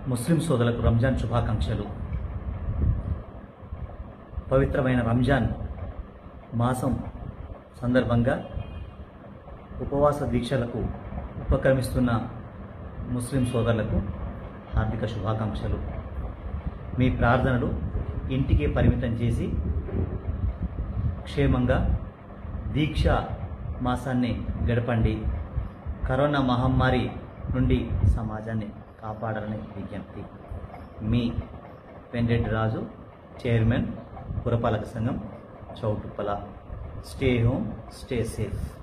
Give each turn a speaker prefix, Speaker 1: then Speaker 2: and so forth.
Speaker 1: ముస్లిం సోదరులకు రంజాన్ శుభాకాంక్షలు పవిత్రమైన రంజాన్ మాసం సందర్భంగా ఉపవాస దీక్షలకు ఉపక్రమిస్తున్న ముస్లిం సోదరులకు హార్దిక శుభాకాంక్షలు మీ ప్రార్థనలు ఇంటికే పరిమితం చేసి క్షేమంగా దీక్ష మాసాన్ని గడపండి కరోనా మహమ్మారి నుండి సమాజాన్ని కాపాడాలని విజ్ఞప్తి మీ వెంరెడ్డి రాజు చైర్మన్ పురపాలక సంఘం Choutuppal stay home stay safe